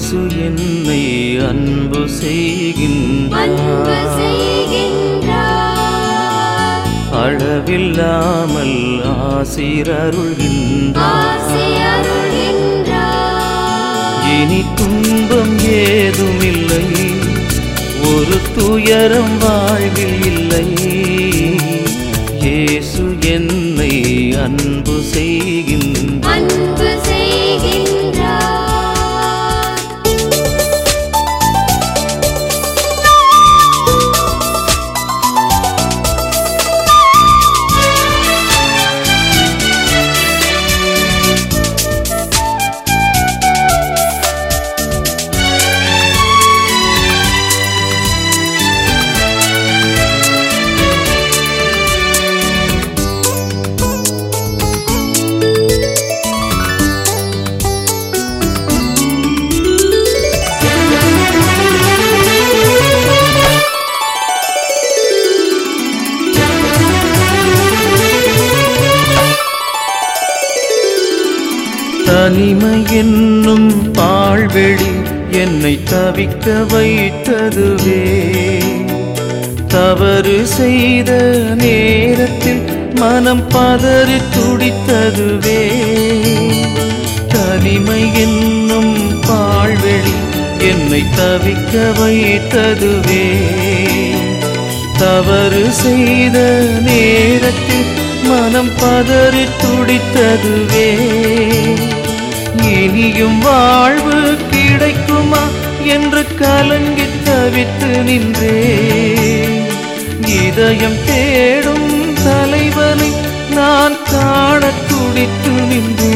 இயேசு என்னை அன்பு அன்பு செய்கின்றார் செய்கின்றார் அளவில்லாமல் ஆசிரருள்கின்றார் ஆசி அருள்கின்றார் இனி துன்பம் ஏதுமில்லை ஒரு துயரம் வாழ்வில் இல்லை இயேசு என்னை அன்பு செய்கின்றார் அன்பு செய்கின்றார் தனிமை என்னும் பாழ்வெளி என்னை தவிக்க வைத்ததுவே தவறு செய்த நேரத்தில் மனம் பதறி துடித்ததுவே தனிமை என்னும் பாழ்வெளி என்னை தவிக்க வைத்ததுவே தவறு செய்த நேரத்தில் மனம் பதறி துடித்ததுவே இனியும் வாழ்வு கிடைக்குமா என்று கலங்கி தவித்து நின்றே இதயம் தேடும் தலைவனை நான் காண துடித்து நின்றே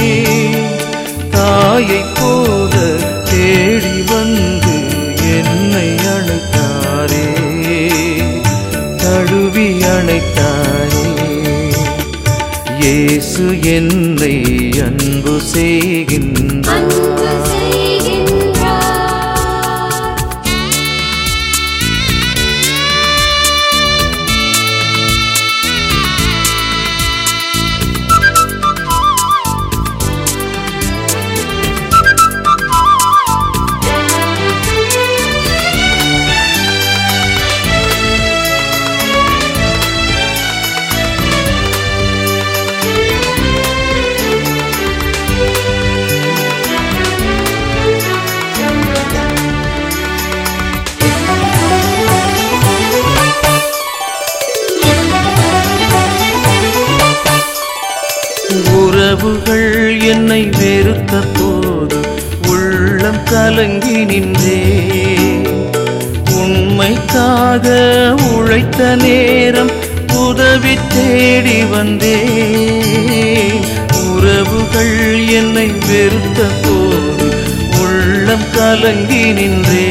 தாயை போல தேடி வந்து என்னை அழைத்தாரே தழுவி அழைத்தாரே இயேசு என்னை அன்பு செய்கின்றார் அன்பு செய்கின்றார் உறவுகள் என்னை வெறுத்த போது உள்ளம் கலங்கி நின்றே உண்மைக்காக உழைத்த நேரம் உதவி தேடி வந்தே உறவுகள் என்னை வெறுத்த போது உள்ளம் கலங்கி நின்றே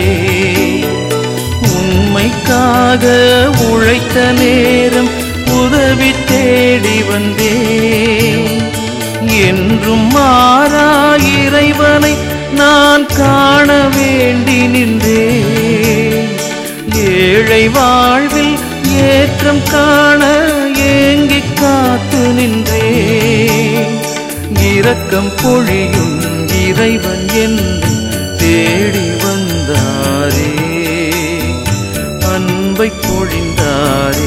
உண்மைக்காக உழைத்த நேரம் உதவி தேடி வந்தேன் என்றும் மாறா இறைவனை நான் காண வேண்டி நின்றேன் ஏழை வாழ்வில் ஏற்றம் காண ஏங்கி காத்து நின்றேன் இரக்கம் பொழியும் இறைவன் என்று தேடி வந்தாரே அன்பை பொழிந்தாரே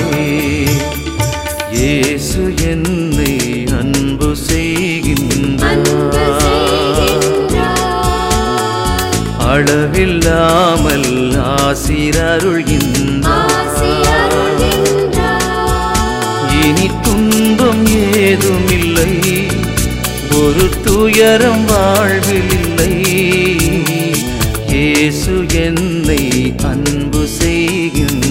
இயேசு என்னை அன்பு அன்பு செய்கின்றார் செய்கின்றார் அளவில்லாமல் ஆசிரருள்கின்றார் ஆசி அருள்கின்றார் இனி துன்பம் ஏதுமில்லை ஒரு துயரம் வாழ்வில் இல்லை இயேசு என்னை அன்பு செய்கின்றார்